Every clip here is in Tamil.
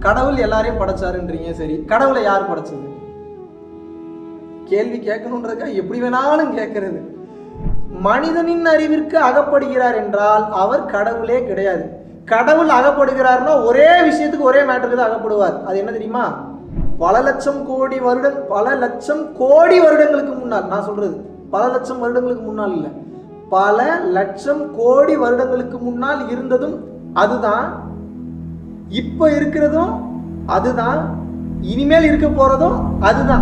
கடவுள் எல்லாரையும் படைச்சாருன்றீங்க சரி கடவுளை யார் படைச்சது கேள்வி கேட்கணுன்றதுக்கா எப்படி வேணாலும் கேட்கறது மனிதனின் அறிவிற்கு அகப்படுகிறார் என்றால் அவர் கடவுளே கிடையாது கடவுள் அகப்படுகிறார்னா ஒரே விஷயத்துக்கு ஒரே மேட்டருக்கு தான் அகப்படுவார் அது என்ன தெரியுமா பல லட்சம் கோடி வருடம் பல லட்சம் கோடி வருடங்களுக்கு முன்னால் நான் சொல்றது பல லட்சம் வருடங்களுக்கு முன்னால் இல்லை பல லட்சம் கோடி வருடங்களுக்கு முன்னால் இருந்ததும் அதுதான் இப்போ இருக்கிறதும் அதுதான் இனிமேல் இருக்க போறதும் அதுதான்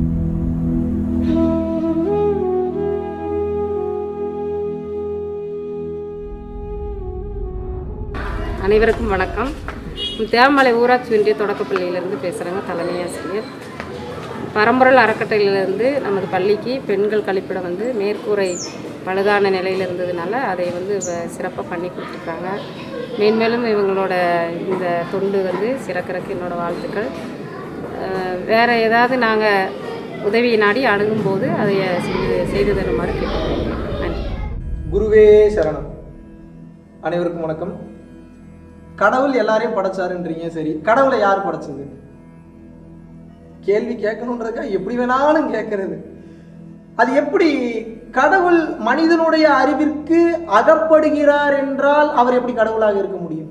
அனைவருக்கும் வணக்கம் தேவமலை ஊராட்சி ஒன்றிய தொடக்கப்பள்ளியிலேருந்து பேசுகிறேங்க தலைமை ஆசிரியர் பரம்பொருள் அறக்கட்டளையிலேருந்து நமது பள்ளிக்கு பெண்கள் கழிப்பிடம் வந்து மேற்கூரை பழுதான நிலையில் இருந்ததுனால அதை வந்து சிறப்பாக பண்ணி கொடுத்துருக்காங்க மேன்மேலும் இவங்களோட இந்த தொண்டு வந்து சிறக்கிறதுக்கு என்னோட வாழ்த்துக்கள் அஹ் வேற ஏதாவது நாங்கள் உதவி நாடி அணுகும்போது அதை செய்து செய்து தருமாறு கேட்டுக்கொள்கிறேன் நன்றி குருவே சரணம் அனைவருக்கும் வணக்கம் கடவுள் எல்லாரையும் படைச்சாருன்றீங்க சரி கடவுளை யார் படைச்சது கேள்வி கேட்கணுன்றதுக்கா எப்படி வேணாலும் கேட்கறது அது எப்படி கடவுள் மனிதனுடைய அறிவிற்கு அகப்படுகிறார் என்றால் அவர் எப்படி கடவுளாக இருக்க முடியும்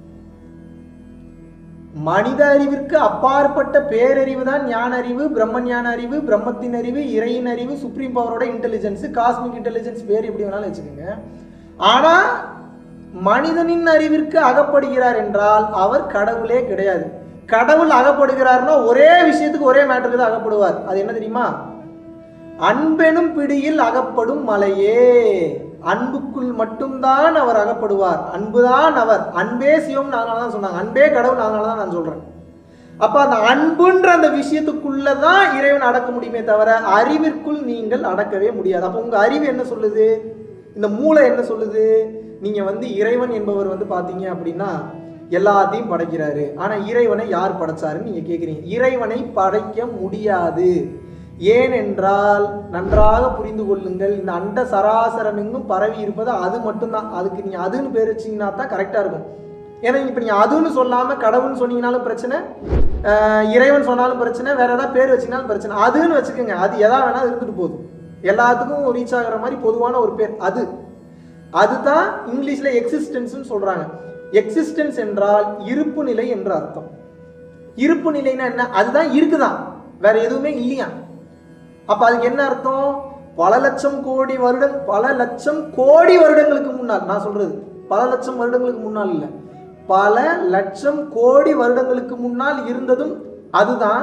மனித அறிவிற்கு அப்பாற்பட்ட பேரறிவு தான் ஞான அறிவு பிரம்ம ஞான அறிவு பிரம்மத்தின் அறிவு இறையின் அறிவு சுப்ரீம் பவரோட இன்டெலிஜென்ஸ் காஸ்மிக் இன்டெலிஜென்ஸ் பேர் எப்படி வேணாலும் வச்சுக்கோங்க ஆனா மனிதனின் அறிவிற்கு அகப்படுகிறார் என்றால் அவர் கடவுளே கிடையாது கடவுள் அகப்படுகிறார்னா ஒரே விஷயத்துக்கு ஒரே மேட்டருக்கு தான் அகப்படுவார் அது என்ன தெரியுமா அன்பெனும் பிடியில் அகப்படும் மலையே அன்புக்குள் மட்டும்தான் அவர் அகப்படுவார் அன்புதான் அவர் அன்பே சிவம் நாங்களால தான் சொன்னாங்க அன்பே கடவுள் நாங்களால தான் நான் சொல்றேன் அப்ப அந்த அன்புன்ற அந்த விஷயத்துக்குள்ள தான் இறைவன் அடக்க முடியுமே தவிர அறிவிற்குள் நீங்கள் அடக்கவே முடியாது அப்போ உங்க அறிவு என்ன சொல்லுது இந்த மூளை என்ன சொல்லுது நீங்க வந்து இறைவன் என்பவர் வந்து பாத்தீங்க அப்படின்னா எல்லாத்தையும் படைக்கிறாரு ஆனா இறைவனை யார் படைச்சாருன்னு நீங்க கேக்குறீங்க இறைவனை படைக்க முடியாது ஏனென்றால் நன்றாக புரிந்து கொள்ளுங்கள் இந்த அண்ட சராசரம் எங்கும் பரவி இருப்பது அது மட்டும்தான் அதுக்கு நீங்க அதுன்னு பேர் வச்சீங்கன்னா தான் கரெக்டா இருக்கும் ஏன்னா இப்போ நீங்கள் அதுன்னு சொல்லாமல் கடவுள்னு சொன்னீங்கனாலும் பிரச்சனை ஆஹ் இறைவன் சொன்னாலும் பிரச்சனை வேற ஏதாவது பேர் வச்சீங்கனாலும் பிரச்சனை அதுன்னு வச்சுக்கோங்க அது எதா வேணா இருந்துட்டு போகுது எல்லாத்துக்கும் ரீச் ஆகுற மாதிரி பொதுவான ஒரு பேர் அது அதுதான் இங்கிலீஷில் எக்ஸிஸ்டன்ஸ்னு சொல்கிறாங்க எக்ஸிஸ்டன்ஸ் என்றால் இருப்பு நிலை என்று அர்த்தம் இருப்பு நிலைன்னா என்ன அதுதான் இருக்குதான் வேற எதுவுமே இல்லையா அப்ப அதுக்கு என்ன அர்த்தம் பல லட்சம் கோடி வருடம் பல லட்சம் கோடி வருடங்களுக்கு முன்னால் நான் சொல்றது பல லட்சம் வருடங்களுக்கு முன்னால் இல்லை பல லட்சம் கோடி வருடங்களுக்கு முன்னால் இருந்ததும் அதுதான்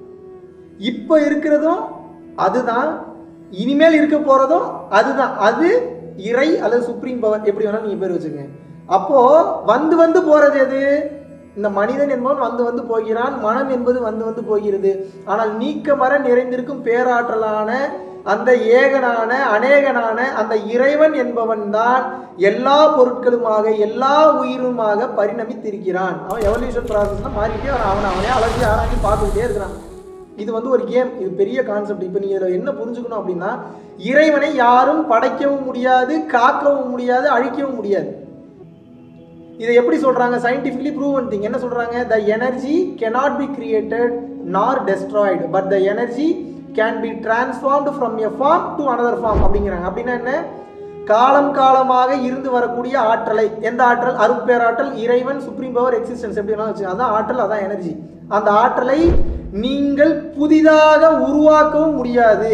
இப்போ இருக்கிறதும் அதுதான் இனிமேல் இருக்க போறதும் அதுதான் அது இறை அல்லது சுப்ரீம் பவர் எப்படி வேணாலும் நீங்க பேர் வச்சுக்கங்க அப்போ வந்து வந்து போறது எது இந்த மனிதன் என்பவன் வந்து வந்து போகிறான் மனம் என்பது வந்து வந்து போகிறது ஆனால் நீக்கமர நிறைந்திருக்கும் பேராற்றலான அந்த ஏகனான அநேகனான அந்த இறைவன் என்பவன் தான் எல்லா பொருட்களுமாக எல்லா உயிருமாக பரிணமித்திருக்கிறான் அவன் எவல்யூஷன் ப்ராசஸ்ல மாறிட்டே வரான் அவன் அவனே அலசி ஆராய்ச்சி பார்த்துக்கிட்டே இருக்கிறான் இது வந்து ஒரு கேம் இது பெரிய கான்செப்ட் இப்போ நீங்கள் இதில் என்ன புரிஞ்சுக்கணும் அப்படின்னா இறைவனை யாரும் படைக்கவும் முடியாது காக்கவும் முடியாது அழிக்கவும் முடியாது இதை எப்படி சொல்றாங்க சயின்டிஃபிகலி ப்ரூவன் திங் என்ன சொல்றாங்க the energy cannot be created nor destroyed but the energy can be transformed from a form to another form அப்படிங்கிறாங்க அப்படின்னா என்ன காலம் காலமாக இருந்து வரக்கூடிய ஆற்றலை எந்த ஆற்றல் அருட்பேராற்றல் இறைவன் சுப்ரீம் பவர் எக்ஸிஸ்டன்ஸ் எப்படி வேணாலும் வச்சு அதான் ஆற்றல் அதான் எனர்ஜி அந்த ஆற்றலை நீங்கள் புதிதாக உருவாக்கவும் முடியாது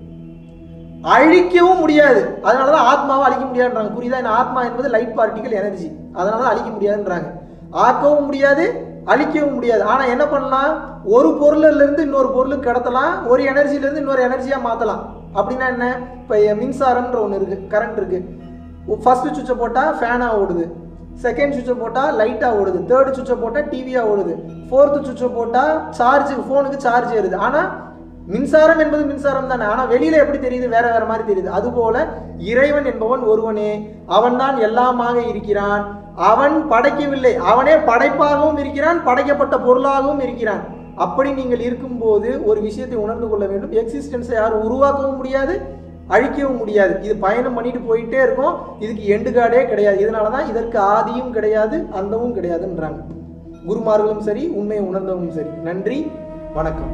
அழிக்கவும் முடியாது அதனால தான் ஆத்மாவை அழிக்க முடியாதுன்றாங்க புரியுதா இந்த ஆத்மா என்பது லைட் பார்ட்டிகல் எனர்ஜி அதனால தான் அழிக்க முடியாதுன்றாங்க ஆக்கவும் முடியாது அழிக்கவும் முடியாது ஆனா என்ன பண்ணலாம் ஒரு பொருள்ல இருந்து இன்னொரு பொருளுக்கு கடத்தலாம் ஒரு எனர்ஜில இருந்து இன்னொரு எனர்ஜியா மாத்தலாம் அப்படின்னா என்ன இப்போ மின்சாரம்ன்ற ஒன்று இருக்கு கரண்ட் இருக்கு ஃபர்ஸ்ட் சுவிட்சை போட்டால் ஃபேனாக ஓடுது செகண்ட் சுவிட்சை போட்டால் லைட்டாக ஓடுது தேர்ட் சுவிட்சை போட்டால் டிவியாக ஓடுது ஃபோர்த்து சுவிட்சை போட்டால் சார்ஜ் ஃபோனுக்கு சார்ஜ் ஏறுது ஆனால் மின்சாரம் என்பது மின்சாரம் தானே ஆனால் வெளியில எப்படி தெரியுது வேற வேற மாதிரி தெரியுது அதுபோல இறைவன் என்பவன் ஒருவனே அவன்தான் எல்லாமாக இருக்கிறான் அவன் படைக்கவில்லை அவனே படைப்பாகவும் இருக்கிறான் படைக்கப்பட்ட பொருளாகவும் இருக்கிறான் அப்படி நீங்கள் இருக்கும்போது ஒரு விஷயத்தை உணர்ந்து கொள்ள வேண்டும் எக்ஸிஸ்டன்ஸை யாரும் உருவாக்கவும் முடியாது அழிக்கவும் முடியாது இது பயணம் பண்ணிட்டு போயிட்டே இருக்கும் இதுக்கு எண்டு கார்டே கிடையாது இதனால தான் இதற்கு ஆதியும் கிடையாது அந்தமும் கிடையாதுன்றாங்க குருமார்களும் சரி உண்மையை உணர்ந்தவங்களும் சரி நன்றி வணக்கம்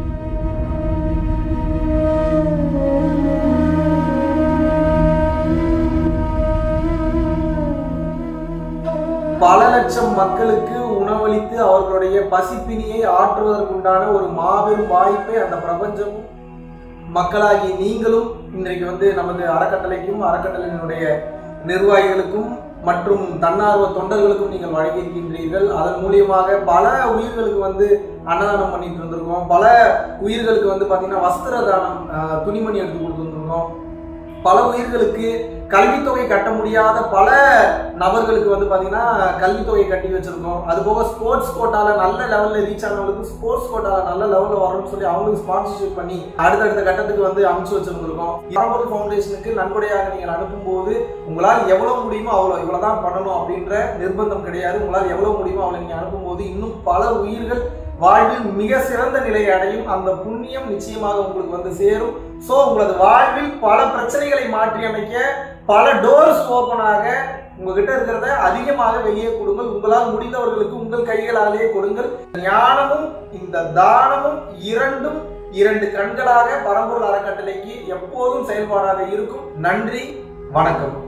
பல லட்சம் மக்களுக்கு உணவளித்து அவர்களுடைய பசிப்பினியை ஆற்றுவதற்குண்டான ஒரு மாபெரும் வாய்ப்பை அந்த பிரபஞ்சமும் மக்களாகிய நீங்களும் இன்றைக்கு வந்து நமது அறக்கட்டளைக்கும் அறக்கட்டளையினுடைய நிர்வாகிகளுக்கும் மற்றும் தன்னார்வ தொண்டர்களுக்கும் நீங்கள் வழங்கியிருக்கின்றீர்கள் அதன் மூலியமாக பல உயிர்களுக்கு வந்து அன்னதானம் பண்ணிட்டு இருந்திருக்கோம் பல உயிர்களுக்கு வந்து பார்த்தீங்கன்னா வஸ்திர தானம் ஆஹ், துணிமணி எடுத்து கொடுத்துருந்துருக்கோம் பல உயிர்களுக்கு கல்வித்தொகை கட்ட முடியாத பல நபர்களுக்கு வந்து பார்த்தீங்கன்னா கல்வித்தொகை கட்டி வச்சிருக்கோம் அது போக ஸ்போர்ட்ஸ் கோட்டால நல்ல லெவலில் ரீச் ஆனவங்களுக்கு ஸ்போர்ட்ஸ் கோட்டால நல்ல லெவலில் வரணும்னு சொல்லி அவங்களுக்கு ஸ்பான்சர்ஷிப் பண்ணி அடுத்தடுத்த கட்டத்துக்கு வந்து அனுப்பிச்சு வச்சிருந்திருக்கோம் பரம்பொருள் ஃபவுண்டேஷனுக்கு நன்கொடையாக நீங்கள் அனுப்பும்போது உங்களால் எவ்வளவு முடியுமோ அவ்வளோ இவ்வளவுதான் பண்ணணும் அப்படின்ற நிர்பந்தம் கிடையாது உங்களால் எவ்வளவு முடியுமோ அவ்வளோ நீங்கள் அனுப்பும்போது இன்னும் பல உயிர்கள் வாழ்வில் மிக சிறந்த நிலையை அடையும் அந்த புண்ணியம் நிச்சயமாக உங்களுக்கு வந்து சேரும் சோ உங்களது வாழ்வில் பல பிரச்சனைகளை மாற்றி அமைக்க பல டோர்ஸ் ஓபன் ஆக உங்ககிட்ட இருக்கிறத அதிகமாக வெளியே கொடுங்கள் உங்களால் முடிந்தவர்களுக்கு உங்கள் கைகளாலேயே கொடுங்கள் ஞானமும் இந்த தானமும் இரண்டும் இரண்டு கண்களாக பரம்பொருள் அறக்கட்டளைக்கு எப்போதும் செயல்பாடாக இருக்கும் நன்றி வணக்கம்